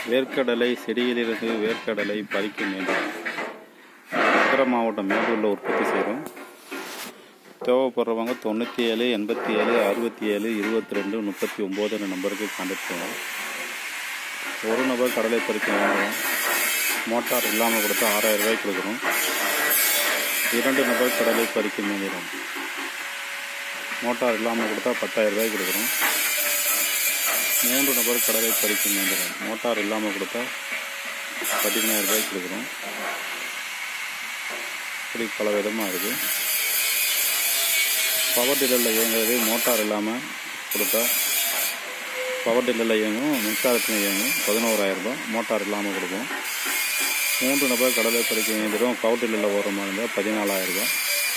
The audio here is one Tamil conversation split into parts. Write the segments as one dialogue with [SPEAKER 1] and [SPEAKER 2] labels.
[SPEAKER 1] வேர்க்கடலை செடியிலிருந்து வேர்க்கடலை பறிக்கும் இயந்திரம் மதுரை மாவட்டம் மேலூரில் உற்பத்தி செய்கிறோம் தேவைப்படுறவங்க தொண்ணூற்றி ஏழு எண்பத்தி ஏழு அறுபத்தி ஏழு இருபத்தி ரெண்டு முப்பத்தி ஒம்போதுன்ற நம்பருக்கு கான்டாக்ட் பண்ணுவோம் ஒரு நபர் கடலை பறிக்க வாங்குவோம் மோட்டார் இல்லாமல் கொடுத்தா ஆறாயிரம் ரூபாய் கொடுக்குறோம் இரண்டு நபர் கடலை பறிக்கும் இயந்திரம் மோட்டார் இல்லாமல் கொடுத்தா பத்தாயிரம் ரூபாய் கொடுக்குறோம் மூன்று நபர் கடலை பறிக்கும் இயந்திரம் மோட்டார் இல்லாமல் கொடுத்தா பதிமூணாயிரம் ரூபாய் கொடுக்குறோம் இப்படி பல விதமாக இருக்குது பவர் டில்லரில் இயங்குறது மோட்டார் இல்லாமல் கொடுத்தா பவர் டில்லரில் இயங்கும் மின்சாரத்தில் இயங்கும் பதினோராயிரம் ரூபாய் மோட்டார் இல்லாமல் கொடுக்கும் மூன்று நபர் கடலை பறிக்க இயந்திரம் பவர் டில்லரில் ஓடுற மாதிரி இருந்தால் பதினாலாயிரம் ரூபாய்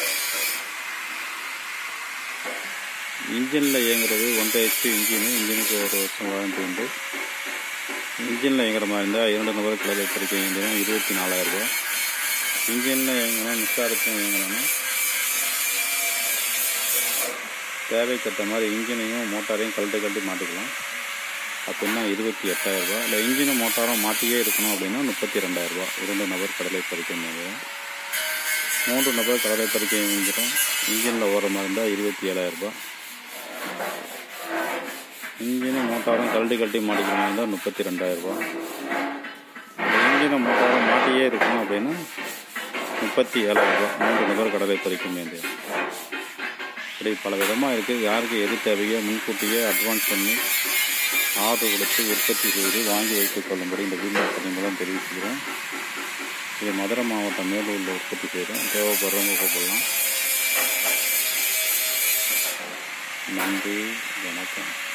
[SPEAKER 1] இன்ஜினில் இயங்குறது ஒன்றரை ஹெச்பி இன்ஜினு இன்ஜினுக்கு ஒரு வருஷம் வாரண்டி உண்டு இன்ஜினில் இயங்குற மாதிரி இருந்தால் இரண்டு நபர் கடலை பறிக்க இயந்திரம் இருபத்தி நாலாயிரம் ரூபாய் இன்ஜினில் இயங்கணும் மின்சாரத்தில் இயங்கணும்னா தேவைக்கேற்ற மாதிரி இன்ஜினையும் மோட்டாரையும் கழட்டி கழட்டி மாட்டிக்கலாம் அப்படின்னா இருபத்தி எட்டாயிரரூபா இல்லை இன்ஜினும் மோட்டாரும் மாட்டியே இருக்கணும் அப்படின்னா முப்பத்தி ரெண்டாயிரரூபா இரண்டு நபர் கடலை பறிக்க முடியும் மூன்று நபர் கடலை பறிக்க முடிஞ்சிடும் இன்ஜினில் ஓடுற மாதிரி இருந்தால் இருபத்தி ஏழாயிரரூபா இன்ஜினும் மோட்டாரும் கழட்டி கழட்டி மாட்டிக்கிற மாதிரி இருந்தால் முப்பத்தி ரெண்டாயிரரூபா இன்ஜினும் மோட்டாரும் மாட்டியே இருக்கணும் அப்படின்னா முப்பத்தி ஏழாயிரரூபா மூன்று நபர் கடலை பறிக்க வேண்டியது இப்படி பல விதமாக இருக்குது யாருக்கு எது தேவையோ முன்கூட்டியே அட்வான்ஸ் பண்ணி ஆர்டர் கொடுத்து உற்பத்தி செய்து வாங்கி வைத்துக் கொள்ளும்படி இந்த வீடியோ பதிவு மூலம் தெரிவிக்கிறோம் இது மதுரை மாவட்டம் மேலூரில் உற்பத்தி செய்கிறோம் தேவைப்படுறவங்க கூப்பிடலாம் நன்றி வணக்கம்